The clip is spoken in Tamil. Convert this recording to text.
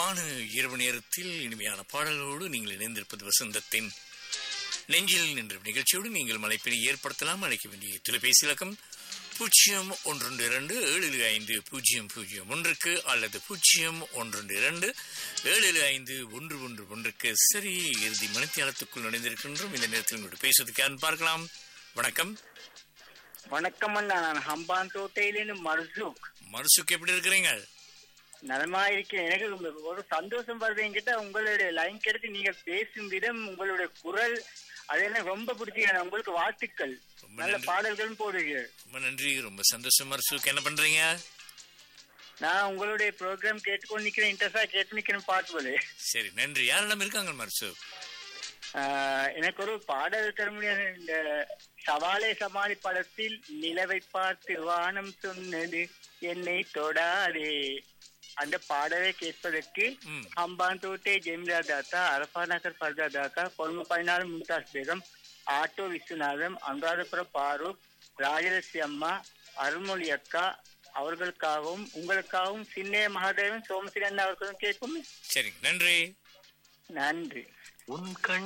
இதமான இரவு நேரத்தில் இனிமையான பாடலோடு நீங்கள் இணைந்திருப்பது வசந்தத்தின் நெஞ்சில் நின்ற நிகழ்ச்சியோடு நீங்கள் மலைப்பினை ஏற்படுத்தலாம் அழைக்க வேண்டிய தொலைபேசி இலக்கம் பூஜ்ஜியம் ஒன்று இரண்டு ஏழு ஐந்து பூஜ்ஜியம் பூஜ்ஜியம் ஒன்றுக்கு அல்லது பூஜ்ஜியம் ஒன்று இரண்டு ஏழு ஐந்து ஒன்று ஒன்று ஒன்றுக்கு சரி இறுதி மணித்தியாலத்துக்குள் நுழைந்திருக்கின்றோம் இந்த நேரத்தில் உங்களோட பேசுவதற்கு யாருன்னு பார்க்கலாம் வணக்கம் வணக்கம் அண்ணா நான் ஹம்பான் தோட்டையிலிருந்து மர்சூக் மனசுக்கு எப்படி இருக்கிறீங்க நலமா இருக்கேன் எனக்கு ஒரு சந்தோஷம் வருது என்கிட்ட உங்களுடைய லைன் கிடைத்து நீங்க பேசும் விதம் உங்களுடைய குரல் அதெல்லாம் ரொம்ப பிடிச்சிங்க உங்களுக்கு வாழ்த்துக்கள் ரொம்ப நல்ல நன்றி. பாடல்களும் போடுங்க ரொம்ப நன்றி ரொம்ப சந்தோஷம் மனசுக்கு என்ன பண்றீங்க நான் உங்களுடைய ப்ரோக்ராம் கேட்டுக்கொண்டு நிக்கிறேன் இன்ட்ரெஸ்டா கேட்டு நிக்கிறேன் பாட்டு போல சரி நன்றி யாரெல்லாம் இருக்காங்க மனசு ஆஹ், எனக்கு ஒரு பாடல் தர முடியாது இந்த சவாலே சமாளி படத்தில் நிலவை பார்த்து வானம் சொன்னது என்னை தொடாதே அந்த பாடலை கேட்பதற்கு ம். ஹம்பான் தோட்டே ஜெமிலா தாத்தா அரபா நகர் பர்தா தாத்தா கொழும்பு பதினாறு மும்தாஸ் பேகம் ஆட்டோ விஸ்வநாதம் அனுராதபுரம் பாரூக் ராஜலட்சுமி அம்மா அருள்மொழி அக்கா அவர்களுக்காகவும் உங்களுக்காகவும் சின்னைய மகாதேவன் சோமசிரன் அவர்களும் கேட்கும் சரி நன்றி நன்றி உன் கண்